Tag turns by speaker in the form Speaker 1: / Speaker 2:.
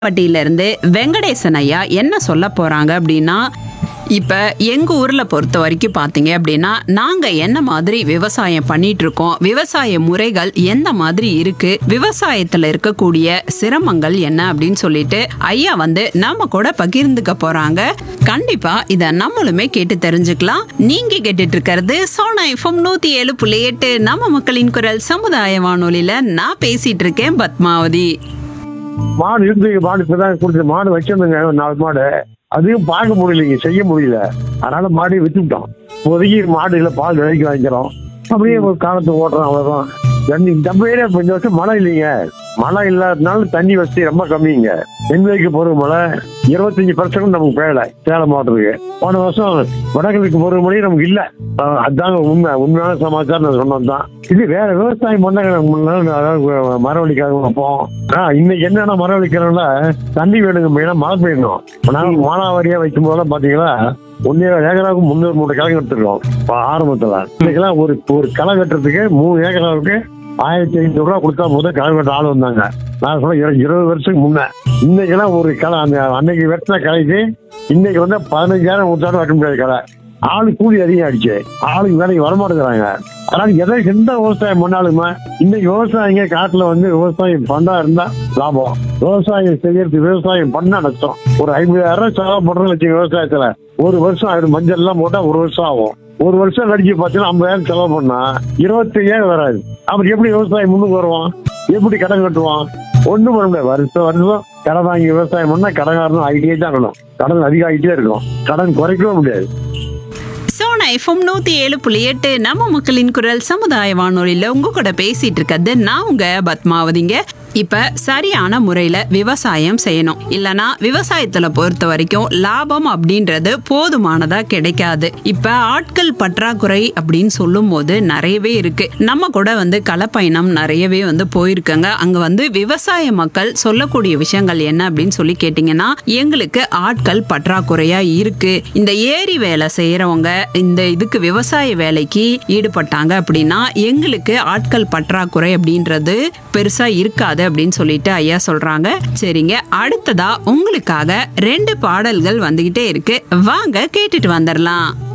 Speaker 1: பட்டியிலிருந்து வெங்கடேசன் ஐயா என்ன சொல்ல போறாங்க அப்படின்னா இப்ப எங்க ஊர்ல பொறுத்த வரைக்கும் பாத்தீங்க அப்படின்னா நாங்க என்ன மாதிரி விவசாயம் பண்ணிட்டு இருக்கோம் விவசாய முறைகள் எந்த மாதிரி இருக்கு விவசாயத்துல இருக்கக்கூடிய சிரமங்கள் என்ன அப்படின்னு சொல்லிட்டு ஐயா வந்து நம்ம கூட பகிர்ந்துக்க போறாங்க கண்டிப்பா இத நம்மளுமே கேட்டு தெரிஞ்சுக்கலாம் நீங்க கேட்டுட்டு இருக்கிறது சோனா எஃப்எம் நூத்தி ஏழு புள்ளி எட்டு நம்ம மக்களின் குரல் சமுதாய வானொலியில நான் பேசிட்டு இருக்கேன் பத்மாவதி
Speaker 2: மாடு இருந்து மாடு இப்பதான் கொடுத்து மாடு வச்சிருந்தேங்க ஒரு நாலு மாடு அதையும் பார்க்க முடியலைங்க செய்ய முடியல அதனால மாடையும் வித்துவிட்டோம் இப்போதைக்கு மாடு இல்லை பால் விலைக்கு வாங்கிக்கிறோம் அப்படியே ஒரு காலத்தை ஓட்டுறோம் அவ்வளவுதான் தண்ணி நம்ம ஏரியா இப்போ இந்த வருஷம் மழை இல்லைங்க மழை இல்லாததுனால தண்ணி வசதி ரொம்ப கம்மிங்க தென்மேற்கு பருவ மழை இருபத்தஞ்சு பர்சன்ட் நமக்கு பெய்யல சேலம் மாவட்டத்துக்கு போன வருஷம் வடகிழக்கு பருவ மழை நமக்கு இல்லை அஹ் அதாங்க உண்மை உண்மையான சமாச்சாரம் நான் சொன்னது தான் இது வேற விவசாயம் பண்ணாங்க முன்னாடி அதாவது மரவழிக்காக வைப்போம் ஆ இன்னைக்கு என்னன்னா மரவழிக்கிறோம்ல தண்ணி வேணுங்க மெயினா மழை பெய்யணும் நாங்கள் மானாவாரியா வைக்கும் போதெல்லாம் பாத்தீங்கன்னா ஒன்னே ஏக்கராவுக்கு முந்நூறு மூணு கிழங்கு எடுத்துருக்கோம் இப்போ ஆரம்பத்துல இன்னைக்கெல்லாம் ஒரு ஒரு களை வெட்டுறதுக்கு மூணு ஏக்கராவுக்கு ஆயிரத்தி ஐநூறு ரூபா கொடுத்தா முதல் களை வெட்ட ஆள் வந்தாங்க நான் சொல்ல இரு- இருபது வருஷத்துக்கு முன்ன இன்னைக்கெல்லாம் ஒரு களை அந்த அன்னைக்கு வெட்டின கலைக்கு இன்னைக்கு வந்து பதினஞ்சாயிரம் கொடுத்தாலும் வெட்ட முடியாது களை ஆளு கூலி அதிகம் ஆயிடுச்சு ஆளுக்கு வேலைக்கு வரமாட்டேங்கிறாங்க அதனால எதை எந்த விவசாயம் பண்ணாலுமே இன்னைக்கு விவசாயிங்க காட்டுல வந்து விவசாயம் பண்ணா இருந்தா லாபம் விவசாயம் செய்யறது விவசாயம் பண்ணா நஷ்டம் ஒரு ஐம்பதாயிரம் ரூபாய் செலவு பண்றோம்னு வச்சுங்க விவசாயத்துல ஒரு வருஷம் ஆயிடும் மஞ்சள் எல்லாம் போட்டா ஒரு வருஷம் ஆகும் ஒரு வருஷம் கழிச்சு பார்த்தீங்கன்னா ஐம்பதாயிரம் செலவு பண்ணா இருபத்தையாயிரம் வராது அப்புறம் எப்படி விவசாயம் முன்னுக்கு வருவான் எப்படி கடன் கட்டுவான் ஒண்ணும் பண்ண முடியாது வருஷம் வருஷம் கடன் வாங்கி விவசாயம் பண்ணா கடன்காரனும் ஆகிட்டே தான் இருக்கணும் கடன் அதிகமாகிட்டே இருக்கும் கடன் குறைக்கவும் முடியாது
Speaker 1: சோனா எஃப்எம் நூத்தி ஏழு புள்ளி எட்டு நம்ம மக்களின் குரல் சமுதாய வானொலியில உங்க கூட பேசிட்டு இருக்கிறது நான் உங்க பத்மாவதிங்க இப்ப சரியான முறையில விவசாயம் செய்யணும் இல்லனா விவசாயத்துல பொறுத்த வரைக்கும் லாபம் அப்படின்றது போதுமானதா கிடைக்காது இப்ப ஆட்கள் பற்றாக்குறை அப்படின்னு சொல்லும் போது நிறையவே இருக்கு நம்ம கூட வந்து களப்பயணம் நிறையவே வந்து போயிருக்கங்க அங்க வந்து விவசாய மக்கள் சொல்லக்கூடிய விஷயங்கள் என்ன அப்படின்னு சொல்லி கேட்டீங்கன்னா எங்களுக்கு ஆட்கள் பற்றாக்குறையா இருக்கு இந்த ஏரி வேலை செய்யறவங்க இந்த இதுக்கு விவசாய வேலைக்கு ஈடுபட்டாங்க அப்படின்னா எங்களுக்கு ஆட்கள் பற்றாக்குறை அப்படின்றது பெருசா இருக்காது அப்படின்னு சொல்லிட்டு ஐயா சொல்றாங்க சரிங்க அடுத்ததா உங்களுக்காக ரெண்டு பாடல்கள் வந்துகிட்டே இருக்கு வாங்க கேட்டுட்டு வந்துடலாம்